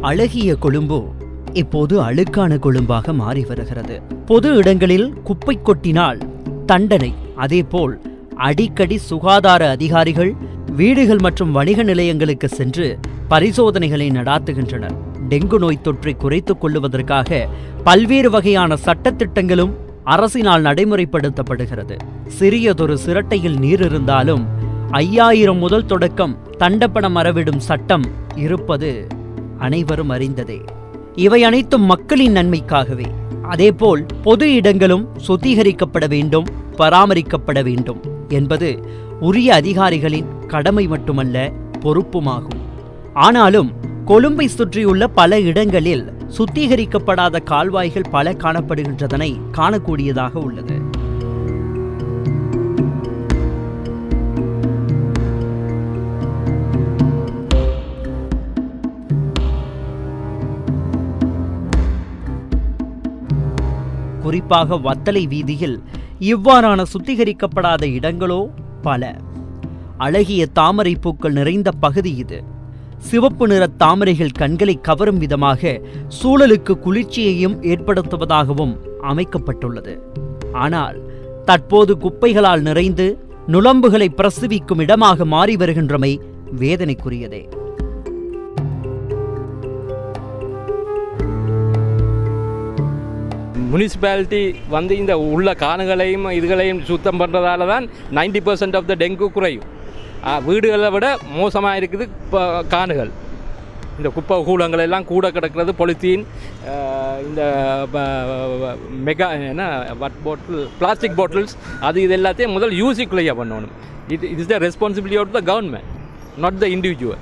அழகிய கொழும்பு இப்போது அழுக்கான கொழும்பாக மாறி வருகிறது பொது இடங்களில் குப்பை கொட்டினால் தண்டனை அதேபோல் அடிக்கடி சுகாதார அதிகாரிகள் வீடுகள் மற்றும் வணிக நிலையங்களுக்கு சென்று பரிசோதனைகளை நடாத்துகின்றனர் டெங்கு நோய் தொற்றை குறைத்துக் கொள்ளுவதற்காக பல்வேறு வகையான சட்டத்திட்டங்களும் அரசினால் நடைமுறைப்படுத்தப்படுகிறது சிறியதொரு சிரட்டையில் நீர் இருந்தாலும் ஐயாயிரம் முதல் தொடக்கம் தண்டப்பணம் அறவிடும் சட்டம் இருப்பது அனைவரும் அறிந்ததே இவை அனைத்தும் மக்களின் நன்மைக்காகவே அதேபோல் பொது இடங்களும் சுத்திகரிக்கப்பட வேண்டும் பராமரிக்கப்பட வேண்டும் என்பது உரிய அதிகாரிகளின் கடமை மட்டுமல்ல பொறுப்புமாகும் ஆனாலும் கொழும்பை சுற்றியுள்ள பல இடங்களில் சுத்திகரிக்கப்படாத கால்வாய்கள் பல காணப்படுகின்றதனை காணக்கூடியதாக உள்ளது குறிப்பாக வத்தலை வீதியில் இவ்வாறான சுத்திகரிக்கப்படாத இடங்களோ பல அழகிய தாமரை பூக்கள் நிறைந்த பகுதி இது சிவப்பு நிற தாமரைகள் கண்களை கவரும் விதமாக சூழலுக்கு குளிர்ச்சியையும் ஏற்படுத்துவதாகவும் அமைக்கப்பட்டுள்ளது ஆனால் தற்போது குப்பைகளால் நிறைந்து நுளம்புகளை பிரசவிக்கும் இடமாக மாறி வருகின்றமை வேதனைக்குரியதே முனிசிபாலிட்டி வந்து இந்த உள்ள காணுகளையும் இதுகளையும் சுத்தம் பண்ணுறதால தான் ninety percent of the dengue குறையும் ஆ, வீடுகளை விட மோசமாக இருக்குது இப்போ காணுகள் இந்த குப்பை கூலங்கள் எல்லாம் கூட கிடக்கிறது பொலித்தீன் இந்த ப- மெகா என்ன வட் பாட்டில் பிளாஸ்டிக் பாட்டில்ஸ் அது இது எல்லாத்தையும் முதல் யூசிக்குள்ளேயே பண்ணணும் இது it is the responsibility of the government not the individual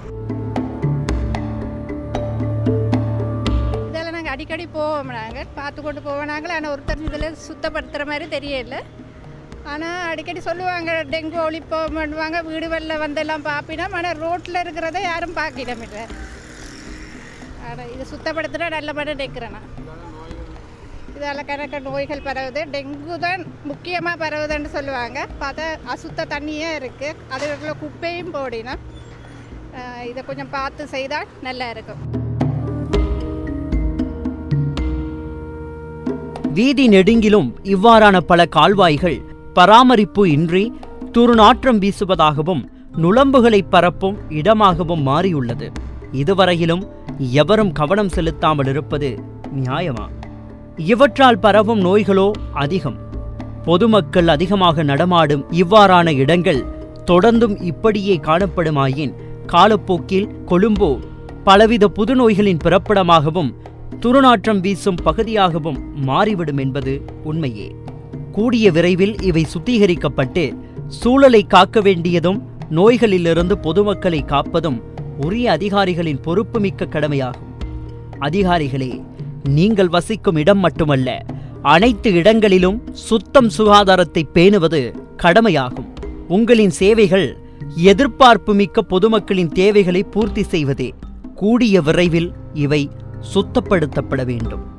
இதெல்லாம் நாங்கள் அடிக்கடி போவோம் நாங்கள் பார்த்து கொண்டு போவோம் நாங்கள் ஆனால் ஒருத்தர் இதில் சுத்தப்படுத்துகிற மாதிரி தெரியல ஆனால் அடிக்கடி சொல்லுவாங்க டெங்கு ஒழிப்போம் பண்ணுவாங்க வீடு வெளில வந்தெல்லாம் பார்ப்பினோம் ஆனால் ரோட்டில் இருக்கிறத யாரும் பார்க்கிடம் இல்லை ஆனால் இது சுத்தப்படுத்தினா நல்ல மாதிரி நினைக்கிறேன் நான் இதால் கணக்க நோய்கள் பரவுது டெங்கு தான் முக்கியமாக பரவுதுன்னு சொல்லுவாங்க பார்த்தா அசுத்த தண்ணியே இருக்குது அதுக்குள்ள குப்பையும் போடினோம் அஹ் இதை கொஞ்சம் பார்த்து செய்தால் நல்லா இருக்கும் வீதி நெடுங்கிலும் இவ்வாறான பல கால்வாய்கள் பராமரிப்பு இன்றி துர்நாற்றம் வீசுவதாகவும் நுளம்புகளை பரப்பும் இடமாகவும் மாறியுள்ளது இதுவரையிலும் எவரும் கவனம் செலுத்தாமல் இருப்பது நியாயமா இவற்றால் பரவும் நோய்களோ அதிகம் பொதுமக்கள் அதிகமாக நடமாடும் இவ்வாறான இடங்கள் தொடர்ந்தும் இப்படியே காணப்படுமாயின் காலப்போக்கில் கொழும்போ பலவித புதுநோய்களின் பிறப்பிடமாகவும் துருநாற்றம் வீசும் பகுதியாகவும் மாறிவிடும் என்பது உண்மையே கூடிய விரைவில் இவை சுத்திகரிக்கப்பட்டு சூழலை காக்க வேண்டியதும் நோய்களிலிருந்து பொதுமக்களை காப்பதும் உரிய அதிகாரிகளின் பொறுப்புமிக்க கடமையாகும் அதிகாரிகளே நீங்கள் வசிக்கும் இடம் மட்டுமல்ல அனைத்து இடங்களிலும் சுத்தம் சுகாதாரத்தை பேணுவது கடமையாகும் உங்களின் சேவைகள் எதிர்பார்ப்புமிக்க பொதுமக்களின் தேவைகளை பூர்த்தி செய்வதே கூடிய விரைவில் இவை சுத்தப்படுத்தப்பட வேண்டும்